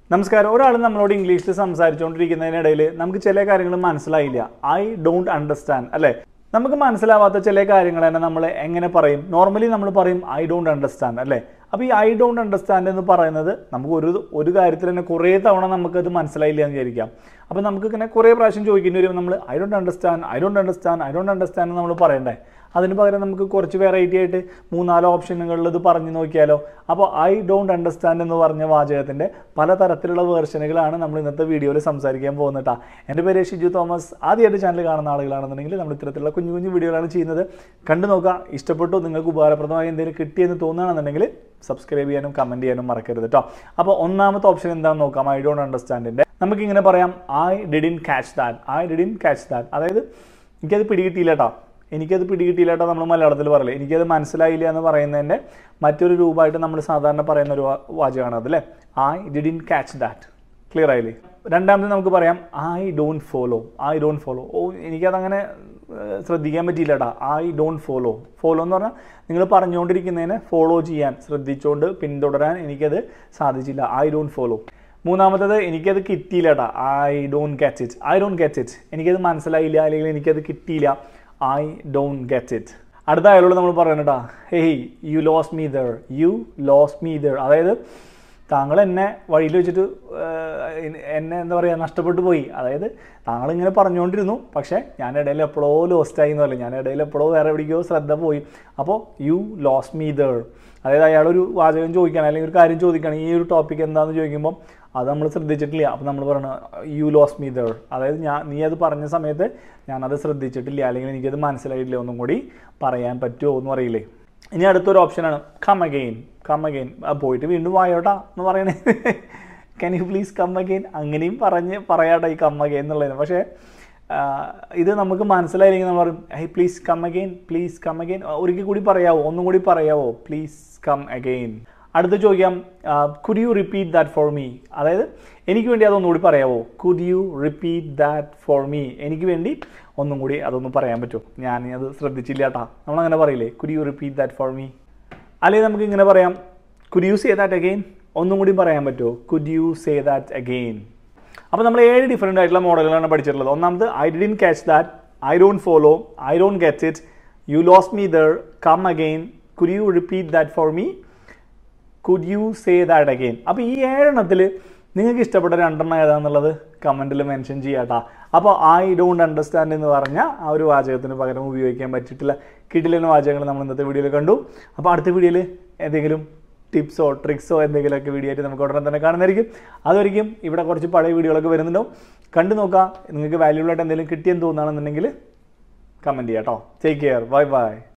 നമസ്കാരം ഒരാൾ നമ്മളോട് ഇംഗ്ലീഷിൽ സംസാരിച്ചുകൊണ്ടിരിക്കുന്നതിനിടയിൽ നമുക്ക് ചില കാര്യങ്ങൾ മനസ്സിലായില്ല ഐ ഡോണ്ട് അണ്ടർസ്റ്റാൻഡ് അല്ലേ നമുക്ക് മനസ്സിലാവാത്ത ചില കാര്യങ്ങൾ തന്നെ നമ്മൾ എങ്ങനെ പറയും നോർമലി നമ്മൾ പറയും ഐ ഡോണ്ട് അണ്ടർസ്റ്റാൻഡ് അല്ലേ അപ്പോൾ ഈ ഐ ഡോണ്ട് അണ്ടർസ്റ്റാൻഡ് എന്ന് പറയുന്നത് നമുക്ക് ഒരു ഒരു കാര്യത്തിൽ തന്നെ കുറേ തവണ നമുക്കത് മനസ്സിലായില്ല എന്ന് വിചാരിക്കാം അപ്പോൾ നമുക്ക് ഇങ്ങനെ കുറേ പ്രാവശ്യം ചോദിക്കേണ്ടി വരും നമ്മൾ I don't understand I don't understand I don't understand നമ്മൾ പറയണ്ടേ അതിന് പകരം നമുക്ക് കുറച്ച് വെറൈറ്റി ആയിട്ട് മൂന്നാലോ ഓപ്ഷനുകളിൽ ഇത് പറഞ്ഞു നോക്കിയാലോ അപ്പോൾ ഐ ഡോണ്ട് അണ്ടർസ്റ്റാൻഡ് എന്ന് പറഞ്ഞ വാചകത്തിൻ്റെ പലതരത്തിലുള്ള വേർഷനുകളാണ് നമ്മൾ ഇന്നത്തെ വീഡിയോയിൽ സംസാരിക്കാൻ പോകുന്നത് കേട്ടോ എൻ്റെ പേര് ഷിജു തോമസ് ആദ്യമായിട്ട് ചാനൽ കാണുന്ന ആളുകളാണെന്നുണ്ടെങ്കിൽ നമ്മൾ ഇത്തരത്തിലുള്ള കുഞ്ഞു കുഞ്ഞു വീഡിയോകളാണ് ചെയ്യുന്നത് കണ്ടു നോക്കുക ഇഷ്ടപ്പെട്ടു നിങ്ങൾക്ക് ഉപകാരപ്രദമായി എന്തെങ്കിലും കിട്ടിയെന്ന് തോന്നുകയാണെന്നുണ്ടെങ്കിൽ സബ്സ്ക്രൈബ് ചെയ്യാനും കമൻറ്റ് ചെയ്യാനും മറക്കരുത് കേട്ടോ അപ്പോൾ ഒന്നാമത്തെ ഓപ്ഷൻ എന്താണെന്ന് നോക്കാം ഐ ഡോണ്ട് അണ്ടർസ്റ്റാൻഡിൻ്റെ നമുക്കിങ്ങനെ പറയാം I didn't catch that I didn't catch that അതായത് എനിക്കത് പിടികിട്ടിയില്ല കേട്ടോ എനിക്കത് പിടികിട്ടിയില്ല കേട്ടോ നമ്മൾ മലയാളത്തിൽ പറയില്ല എനിക്കത് മനസ്സിലായില്ല എന്ന് പറയുന്നതിൻ്റെ മറ്റൊരു രൂപമായിട്ട് നമ്മൾ സാധാരണ പറയുന്ന ഒരു വാ- വാചകമാണ് അതല്ലേ I didn't catch that clear ആയില്ലേ രണ്ടാമത് നമുക്ക് പറയാം I don't follow I don't follow ഓ എനിക്കതങ്ങനെ ഏഹ്, ശ്രദ്ധിക്കാൻ പറ്റിയില്ല കേട്ടോ ഐ ഡോണ്ട് ഫോളോ ഫോളോ എന്ന് പറഞ്ഞാൽ നിങ്ങൾ പറഞ്ഞുകൊണ്ടിരിക്കുന്നതിനെ ഫോളോ ചെയ്യാൻ ശ്രദ്ധിച്ചുകൊണ്ട് പിന്തുടരാൻ എനിക്കത് സാധിച്ചില്ല ഐ ഡോണ്ട് ഫോളോ മൂന്നാമത്തത് എനിക്കത് കിട്ടിയില്ല കേട്ടോ I don't get it I don't get it എനിക്കത് മനസ്സിലായില്ല അല്ലെങ്കിൽ എനിക്കത് കിട്ടിയില്ല ഐ ഡോണ്ട് ഗെറ്റ് ഇറ്റ് അടുത്ത അയാളോട് നമ്മൾ പറയണം കേട്ടോ hey you lost me there you lost me there അതായത് താങ്കൾ എന്നെ വഴിയിൽ വെച്ചിട്ട് ഏഹ്, എന്നെ എന്താ പറയുക നഷ്ടപ്പെട്ടു പോയി അതായത് താങ്കൾ ഇങ്ങനെ പറഞ്ഞുകൊണ്ടിരുന്നു പക്ഷേ ഞാൻ ഇടയിൽ എപ്പോഴോ ലോസ്റ്റ് ആയി എന്നല്ല ഞാൻ ഇടയിൽ എപ്പോഴോ വേറെ എവിടേക്കോ ശ്രദ്ധ പോയി അപ്പോൾ യു ലോസ് മീ ദർ അതായത് അയാളൊരു വാചകം ചോദിക്കണം അല്ലെങ്കിൽ ഒരു കാര്യം ചോദിക്കണം ഈ ഒരു ടോപ്പിക് എന്താണെന്ന് ചോദിക്കുമ്പോൾ അത് നമ്മൾ ശ്രദ്ധിച്ചിട്ടില്ല അപ്പോൾ നമ്മൾ പറയണം യു ലോസ് മീ ദർ അതായത് ഞാൻ നീ അത് പറഞ്ഞ സമയത്ത് ഞാനത് ശ്രദ്ധിച്ചിട്ടില്ല അല്ലെങ്കിൽ എനിക്കത് മനസ്സിലായിട്ടില്ല ഒന്നും കൂടി പറയാൻ പറ്റുമോ എന്ന് അറിയില്ലേ ഇനി അടുത്തൊരു ഓപ്ഷനാണ് കം അഗെയിൻ കം അഗെയിൻ പോയിട്ട് വീണ്ടും വായോട്ടാ എന്ന് പറയണേ can you please come again അങ്ങനെയും പറഞ്ഞ് പറയാട്ടോ ഈ കം അഗെയിൻ എന്നുള്ളതിന് പക്ഷേ ആ, ഇത് നമുക്ക് മനസ്സിലായില്ലെങ്കിൽ നമ്മൾ പറയും hi please come again please come again ഒരിക്കൽ കൂടി പറയാവോ ഒന്നും കൂടി പറയാവോ പ്ലീസ് കം അഗെയിൻ അടുത്ത് ചോദിക്കാം could you repeat that for me അതായത് എനിക്ക് വേണ്ടി അതൊന്നുകൂടി പറയാവോ could you repeat that for me എനിക്ക് വേണ്ടി ഒന്നും കൂടി അതൊന്ന് പറയാൻ പറ്റുമോ ഞാൻ അത് ശ്രദ്ധിച്ചില്ല കേട്ടാ നമ്മളങ്ങനെ പറയില്ലേ could you repeat that for me അല്ലെങ്കിൽ നമുക്ക് ഇങ്ങനെ പറയാം could you say that again ഒന്നും കൂടി പറയാൻ പറ്റുമോ could you say that again അപ്പോൾ നമ്മൾ ഏഴ് ഡിഫറെൻ്റ് ആയിട്ടുള്ള മോഡലുകളാണ് പഠിച്ചിട്ടുള്ളത് ഒന്നാമത് I didn't catch that I don't follow I don't get it you lost me there come again could you repeat that for me could you say that again അപ്പോൾ ഈ ഏഴെണ്ണത്തിൽ നിങ്ങൾക്ക് ഇഷ്ടപ്പെട്ട രണ്ടെണ്ണം ഏതാണെന്നുള്ളത് കമൻറ്റിൽ മെൻഷൻ ചെയ്യാട്ടാ അപ്പോൾ ഐ ഡോണ്ട് അണ്ടർസ്റ്റാൻഡ് എന്ന് പറഞ്ഞ ആ ഒരു വാചകത്തിന് പകരം ഉപയോഗിക്കാൻ പറ്റിയിട്ടില്ല കിടിലെന്ന വാചകങ്ങൾ നമ്മൾ ഇന്നത്തെ വീഡിയോയിൽ കണ്ടു അപ്പോൾ അടുത്ത വീഡിയോയിൽ എന്തെങ്കിലും ടിപ്സോ ട്രിക്സോ എന്തെങ്കിലുമൊക്കെ വീഡിയോ ആയിട്ട് നമുക്ക് ഉടനെ തന്നെ കാണുന്നതായിരിക്കും അതുവരെയും ഇവിടെ കുറച്ച് പഴയ വീഡിയോകളൊക്കെ വരുന്നുണ്ടാവും കണ്ടു നോക്കാം നിങ്ങൾക്ക് വാല്യൂബിൾ ആയിട്ട് എന്തെങ്കിലും കിട്ടിയെന്ന് തോന്നുകയാണെന്നുണ്ടെങ്കിൽ കമൻറ്റ് ചെയ്യാം കേട്ടോ ടേക്ക് കെയർ ബൈ ബൈ